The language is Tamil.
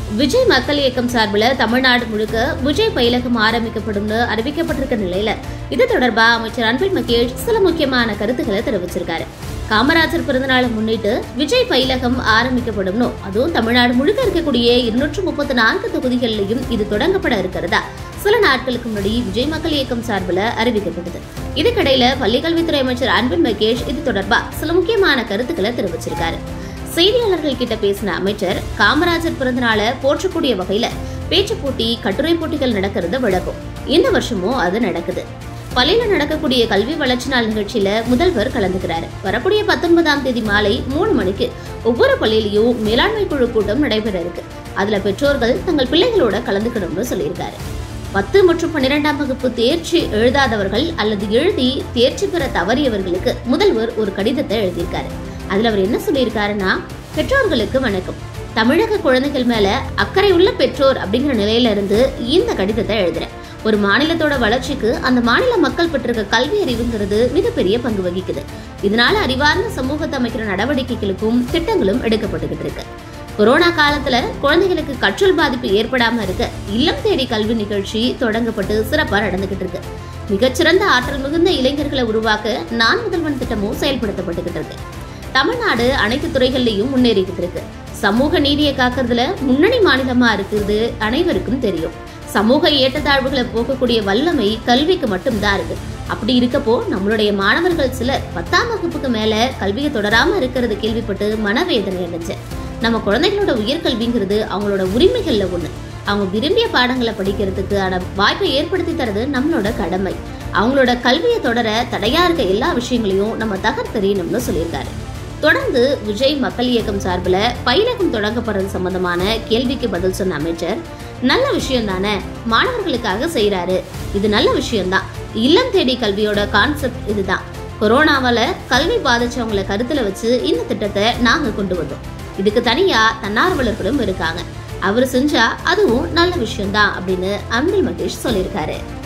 விஜய் மக்கள் இயக்கம் சார்பில் தமிழ்நாடு முழுக்க விஜய் பயிலகம் ஆரம்பிக்கப்படும்னு அறிவிக்கப்பட்டிருக்க நிலையில இது தொடர்பா அமைச்சர் அன்பில் மகேஷ் சில முக்கியமான கருத்துக்களை தெரிவிச்சிருக்காரு காமராஜர் பிறந்தநாளை முன்னிட்டு விஜய் பயிலகம் ஆரம்பிக்கப்படும்னு அதுவும் தமிழ்நாடு முழுக்க இருக்கக்கூடிய இருநூற்று முப்பத்தி நான்கு தொகுதிகளிலையும் இது தொடங்கப்பட இருக்கிறதா சில நாட்களுக்கு முன்னாடி விஜய் மக்கள் இயக்கம் சார்பில் அறிவிக்கப்பட்டது இதுக்கிடையில பள்ளிக்கல்வித்துறை அமைச்சர் அன்பில் மகேஷ் இது தொடர்பா சில முக்கியமான கருத்துக்களை தெரிவிச்சிருக்காரு செய்தியாளர்கள் கிட்ட பேசின அமைச்சர் காமராஜர் பிறந்தநாளை போற்றக்கூடிய வகையில பேச்சு போட்டி கட்டுரை போட்டிகள் நடக்கிறது வழக்கம் இந்த வருஷமும் அது நடக்குது பள்ளியில நடக்கக்கூடிய கல்வி வளர்ச்சி நாள் நிகழ்ச்சியில முதல்வர் கலந்துக்கிறாரு வரக்கூடிய பத்தொன்பதாம் தேதி மாலை மூணு மணிக்கு ஒவ்வொரு பள்ளியிலையும் மேலாண்மை குழு கூட்டம் நடைபெற இருக்கு அதுல பெற்றோர்கள் தங்கள் பிள்ளைகளோட கலந்துக்கணும்னு சொல்லியிருக்காரு பத்து மற்றும் பன்னிரெண்டாம் வகுப்பு தேர்ச்சி எழுதாதவர்கள் அல்லது எழுதி தேர்ச்சி பெற தவறியவர்களுக்கு முதல்வர் ஒரு கடிதத்தை எழுதியிருக்காரு அதுல அவர் என்ன சொல்லியிருக்காருன்னா பெற்றோர்களுக்கு வணக்கம் தமிழக குழந்தைகள் மேல அக்கறை உள்ள பெற்றோர் அப்படிங்கிற நிலையில இருந்து இந்த கடிதத்தை எழுதுறேன் ஒரு மாநிலத்தோட வளர்ச்சிக்கு அந்த மாநில மக்கள் பெற்றிருக்க கல்வி அறிவுங்கிறது மிகப்பெரிய பங்கு வகிக்குது இதனால அறிவார்ந்த சமூகத்தை அமைக்கிற நடவடிக்கைகளுக்கும் திட்டங்களும் எடுக்கப்பட்டுக்கிட்டு இருக்கு கொரோனா காலத்துல குழந்தைகளுக்கு கற்றல் பாதிப்பு ஏற்படாம இருக்க இல்லம் தேடி கல்வி நிகழ்ச்சி தொடங்கப்பட்டு சிறப்பா நடந்துகிட்டு இருக்கு மிகச்சிறந்த ஆற்றல் மிகுந்த இளைஞர்களை உருவாக்க நான் முதல்வன் திட்டமும் செயல்படுத்தப்பட்டுகிட்டு இருக்கு தமிழ்நாடு அனைத்து துறைகள்லயும் முன்னேறிக்கிட்டு இருக்கு சமூக நீதியை காக்கிறதுல முன்னணி மாநிலமா இருக்கிறது அனைவருக்கும் தெரியும் சமூக ஏற்றத்தாழ்வுகளை போக்கக்கூடிய வல்லமை கல்விக்கு மட்டும்தான் இருக்கு அப்படி இருக்கப்போ நம்மளுடைய மாணவர்கள் சிலர் பத்தாம் வகுப்புக்கு மேல கல்வியை தொடராம இருக்கிறது கேள்விப்பட்டு மனவேதனை அடைஞ்சேன் நம்ம குழந்தைகளோட உயர்கல்விங்கிறது அவங்களோட உரிமைகள்ல ஒண்ணு அவங்க விரும்பிய பாடங்களை படிக்கிறதுக்கு ஆன வாய்ப்பை ஏற்படுத்தி தரது நம்மளோட கடமை அவங்களோட கல்வியை தொடர தடையா இருக்க எல்லா விஷயங்களையும் நம்ம தகர்த்தெறியணும்னு சொல்லியிருக்காரு தொடர்ந்து விஜய் மக்கள் இயக்கம் சார்பில் பயிலகம் தொடங்கப்படுறது சம்பந்தமான கேள்விக்கு பதில் சொன்ன அமைச்சர் நல்ல விஷயம் தானே மாணவர்களுக்காக செய்யறாரு இது நல்ல விஷயம்தான் இல்லம் தேடி கல்வியோட கான்செப்ட் இதுதான் கொரோனாவால கல்வி பாதிச்சவங்களை கருத்துல வச்சு இந்த திட்டத்தை நாங்க கொண்டு வந்தோம் இதுக்கு தனியா தன்னார்வலர்களும் இருக்காங்க அவர் செஞ்சா அதுவும் நல்ல விஷயம்தான் அப்படின்னு அன்பில் மகேஷ் சொல்லியிருக்காரு